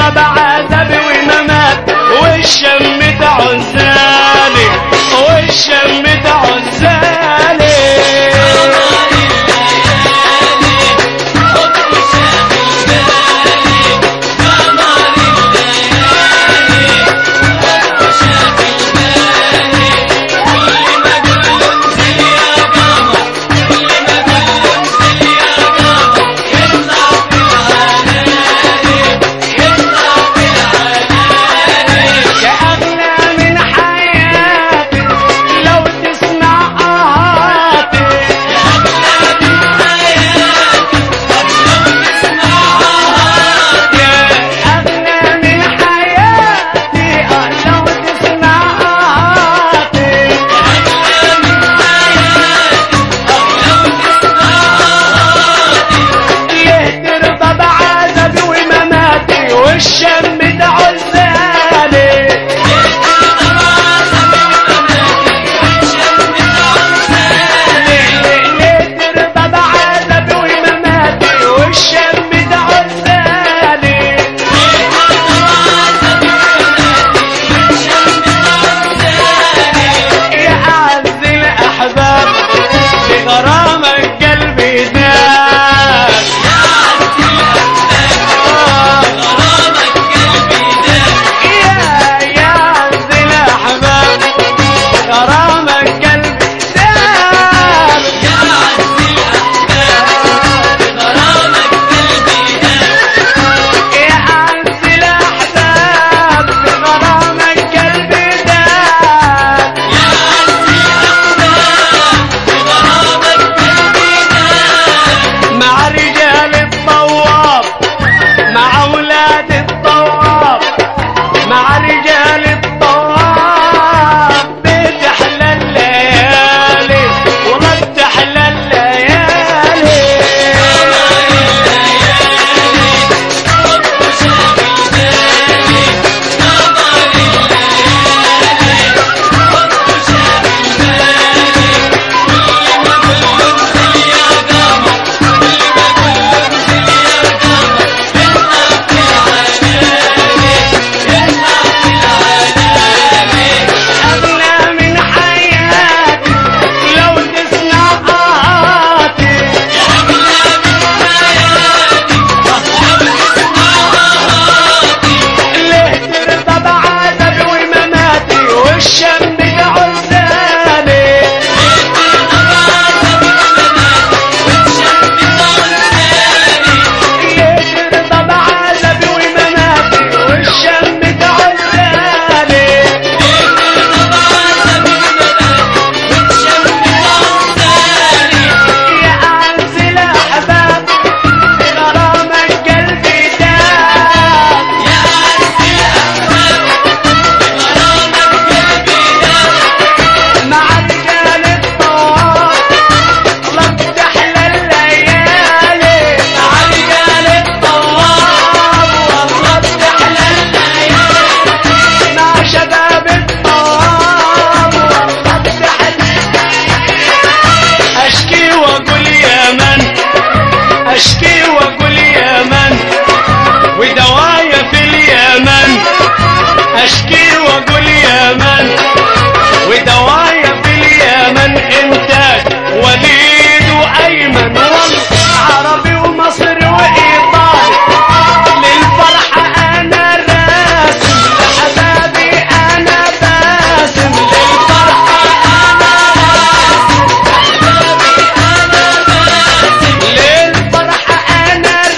ترضى بعذابي وممات والشم ده عزالي والشم ده عزالي يا أغلى من حياتي لو تسمع آهاتي يا أغلى من حياتي آه لو تسمع آهاتي ليه ترضى بعذابي ومماتي والشم ده عزالي ليه ترضى بعذابي ومماتي والشم ده عزالي يا أعز الأحباب بغرامك قلبي داب يا يا أعز الأحباب بغرامك قلبي داب يا أعز الأحباب بغرامك قلبي داب مع رجال الطواب مع اولاد الطواب مع رجال الطواب بتحلى الليالي والله بتحلى الليالي أغلى من حياتي لو تسمع آهاتي ليه ترضى بعذابي ومماتي والشم ده عزالي ليه ترضى بعذابي ومماتي والشم ده عزالي يا أعز الأحباب بغرامك قلبي داب مع رجال الطواب والله بتحلى الليالي مع رجال الطواب والله بتحلى الليالي مع شباب الطواب والله بتحلى اشكي واقول يا من اشكي واقول يا من ودوايا في اليمن اشكي واقول يا من ودوايا في اليمن انتاج وليد وايمن والله عربي ومصري وايطالي للفرحه انا راسم لحبابي انا باسم للفرحه انا راسم للفرحه انا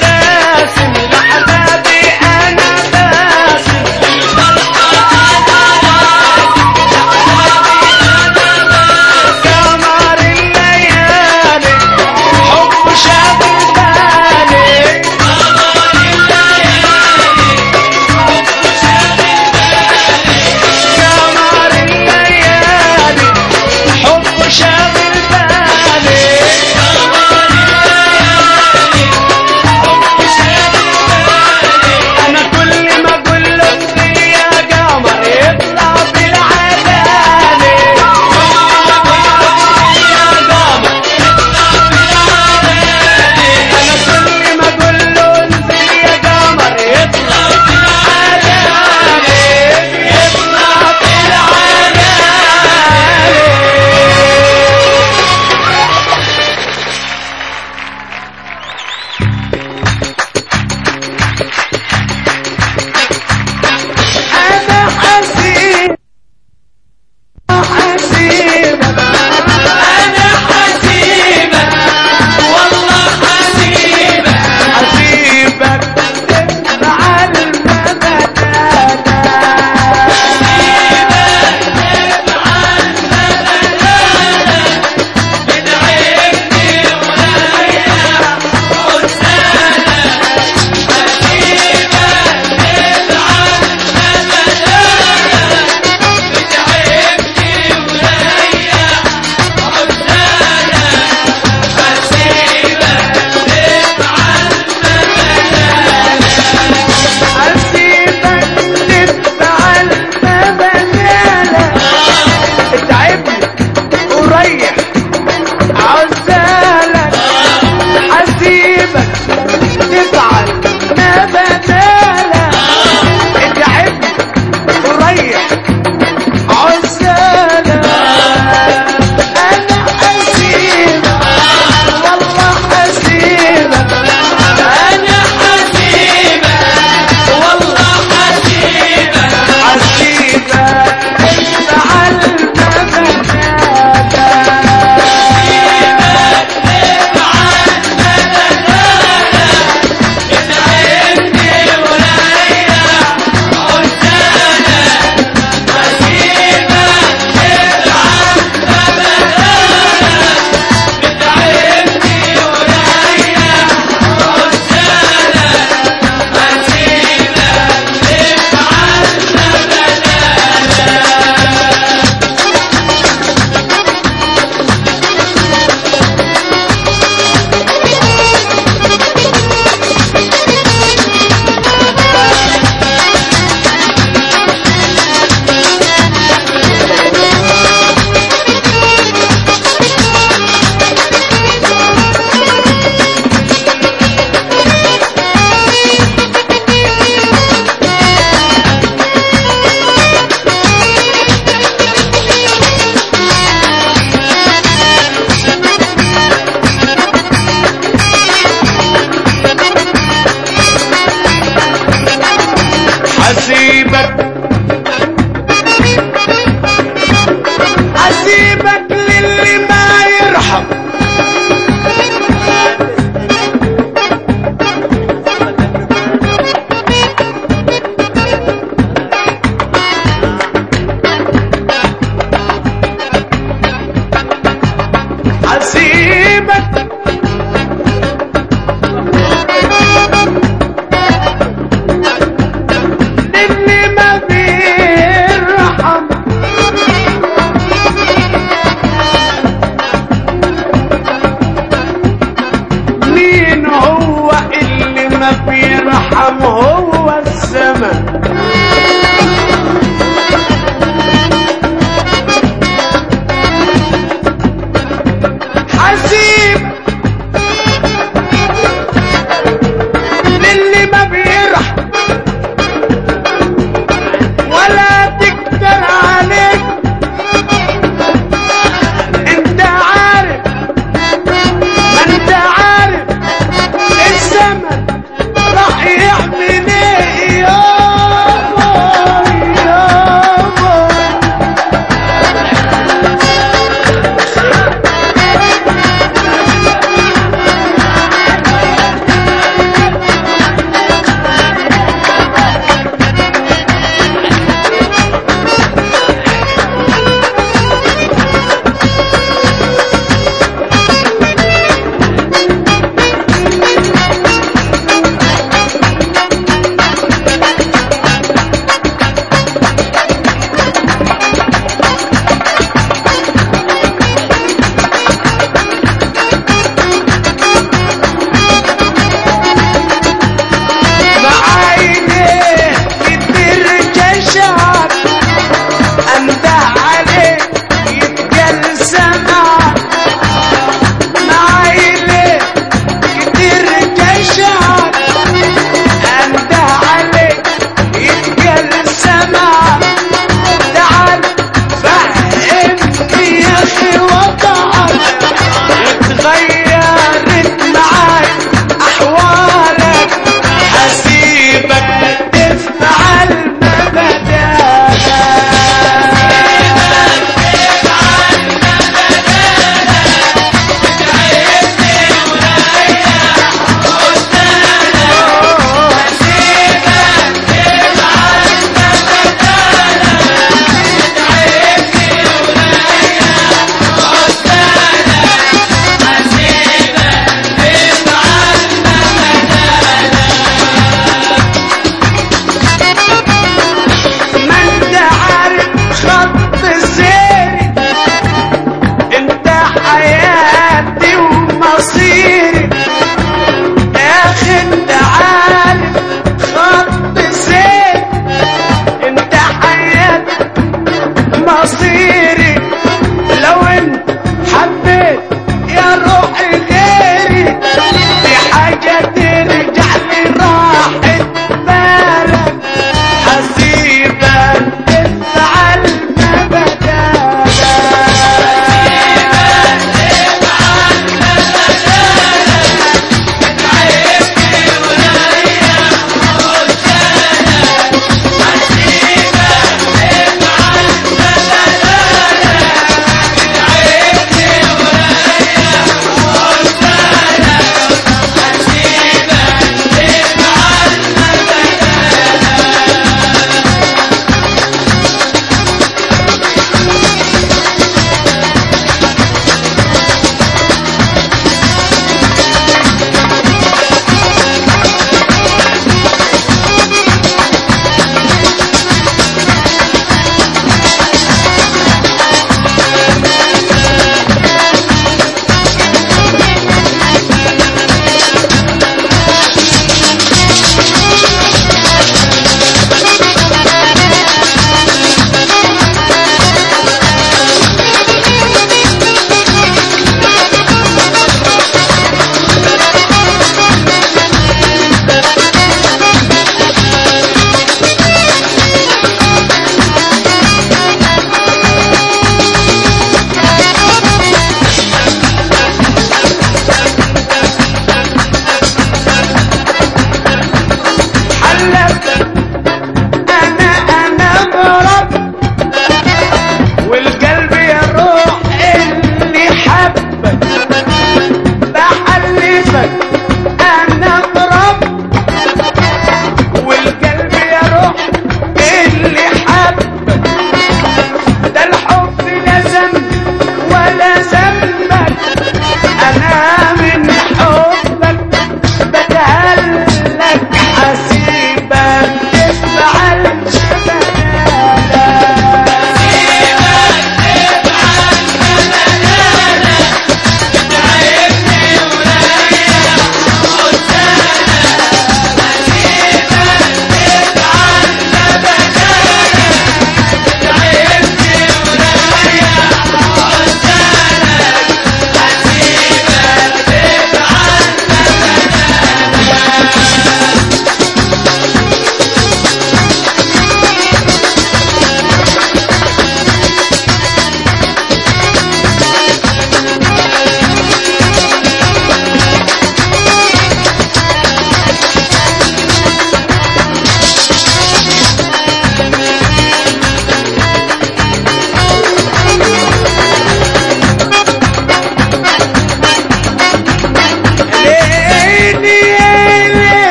ما بيرحم هو الزمن حسيب للي ما بيرحم ولا تقدر عليك انت عارف ما انت عارف الزمن راح يعمل ايه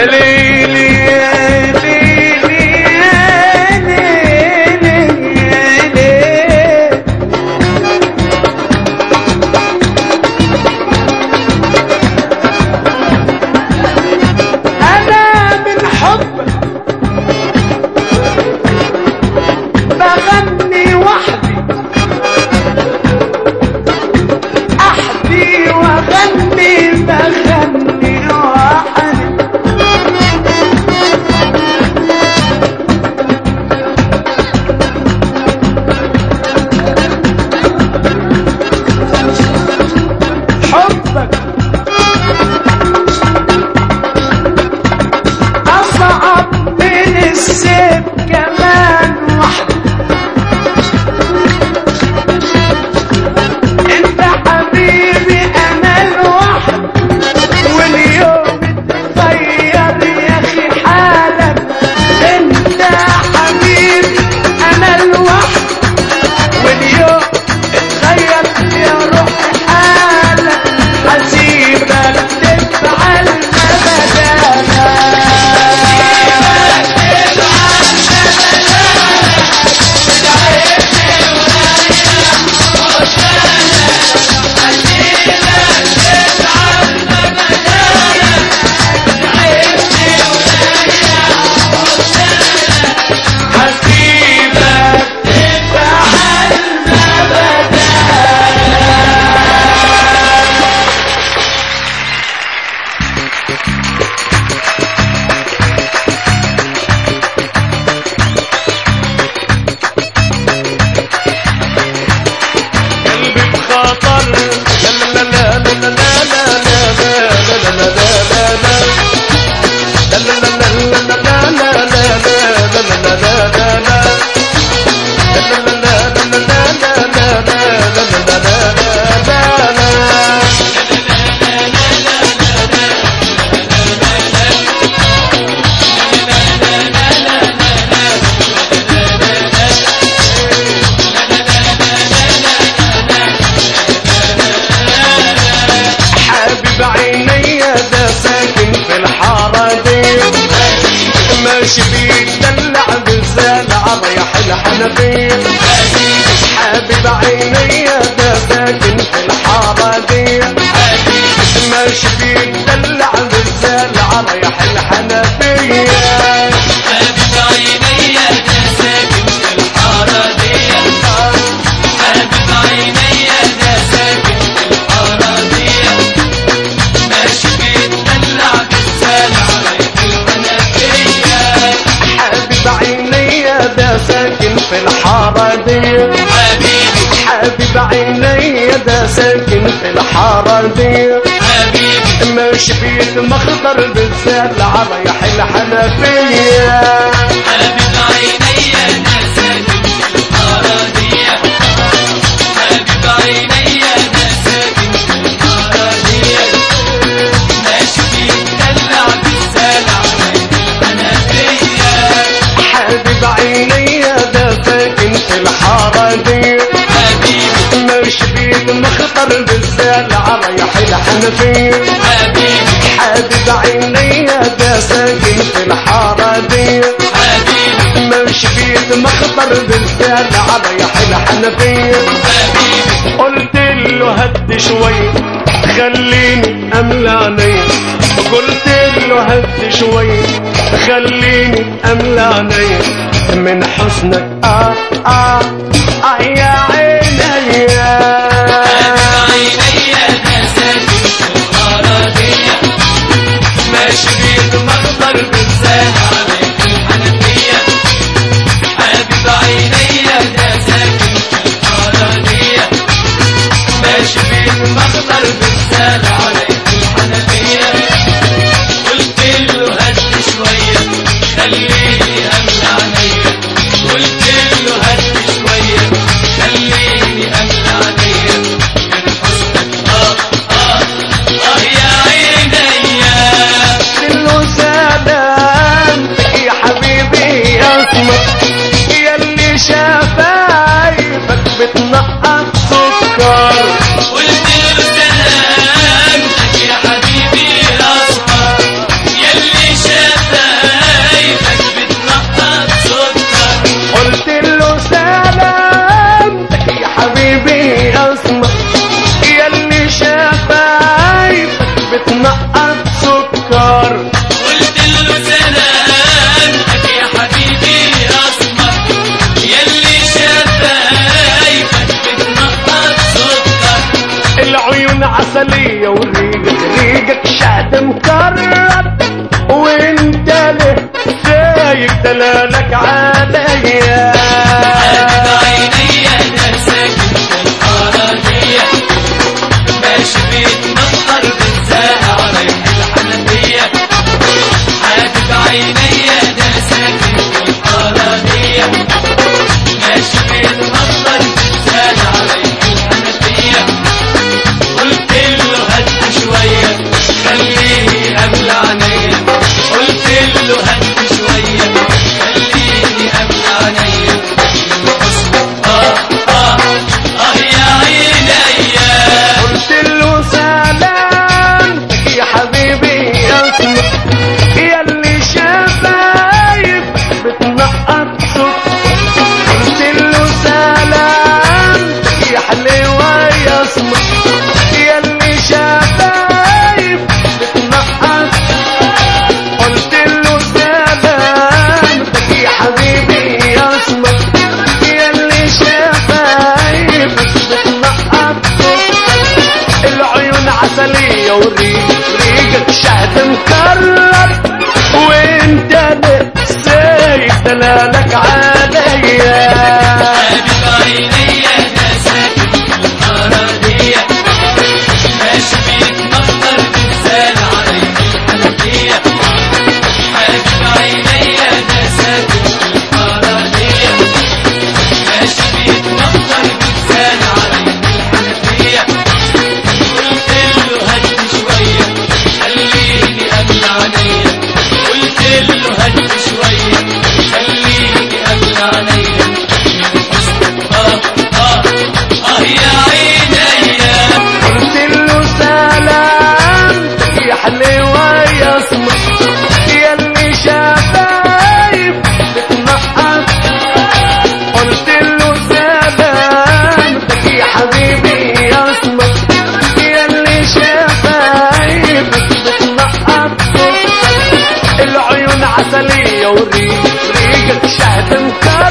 يا ليلي يا ليلي يا ليلي يا ليلي أنا من حبك بغني وحدي أحدي وأغني بغني وحدي حبك أصعب من السيف كمان وحدي انت حبيبي انا الوحد واليوم اتغير يا اخي حالك انت حبيبي انا الوحد واليوم اتغير يا روح حالك هسيبك تفعل ما بدالك هسيبك تفعل ما بدالك قلبي بخطر لا لا لا لا لا لا لا لا لا لا لا لا لا حبيب عيني ده ساكن في الحارة دي ماشي بيدلع بالزلع ريح الحنفية حبيب عيني ده ساكن في الحارة دي ماشي بيدلع بالزلع ريح الحنفية حبيب عيني ده ساكن في الحارة دي حبيب عيني ده ساكن في الحارة دي ماشي بيتدلع بالسلع رايح الحنفية حبيب عيني ده ساكن في الحارة دي حبيبي حبيب عيني ده ساكن في الحارة دي حبيبي ماشي بيت مخضر بالزلع ريح الحنفية حبيب عيني ده ساكن في الحارة دي حبيب عيني ده ساكن في الحارة دي ماشي بيتدلع بالسلع رايح الحنفية حبيب عيني ده ساكن في الحارة دي حبيبي ماشي بيت مخضر بالزلع ريح الحنفية حبيبي حبيب عيني ده ساكن في الحارة دي حبيبي ماشي بيت مخضر بالزلع ريح الحنفية حبيبي قلت له هد شوي خليني املى عيني قلت له هد شوي خليني املى عيني من حسنك اه اه اه يا عيني عيني ده ساكن في الحارة دي ماشي بيد مخضر بالساحة عليك الحنفية حبيب عيني ده ساكن في الحارة دي ماشي بيد مخضر بالساحة عليك الحنفية قلت له هد شوية خليني أملى عينيا قلت له هد شوية خليني أملى عينيا من حسنك آه آه آه يا عينيا له سلام شهد مكرر وانت له سايق دلالك عليا حبيب عينيا ده ساكن في الحرامية ماشي بيتمطر بالزاهة رايح الحنفية حبيب عينيا ده ساكن في الحرامية ماشي بيتمطر بالزاهة رايح الحنفية قلت له هد شوية خليني قبل عينيا قلت له هد شوية خليني قبل عينيا آه آه آه يا عينيا قلت له سلام يا حبيبي اسمع يا اللي شفايف بتنقط صوت قلت له سلام يا حلوة يا اسمع يا اللي شفايف بتنقط قلت له سلام يا حبيبي يا اسمع يا اللي شفايف بتنقط العيون عسلية وريق ريقك شهد مكرر وانت سايق دلالك عليا حبيب عينيا ده ساكن في الحرامية ماشي بيتمطر بالزاد عليك الحنفية حبيب عينيا ده ساكن في الحرامية ماشي بيتمطر بالزاد عليك الحنفية قلت له هد شوية خليني قبل عينيا قلت له هد شوية خليني قبل عينيا آه آه آه يا عينيا قلت له سلام يا حلوة يا اسمع يا اللي شفايف بتنقط قلت له سلام يا حبيبي يا اسمع يا اللي شفايف بتنقط العيون عسلية وريق ريقك شهد مكرر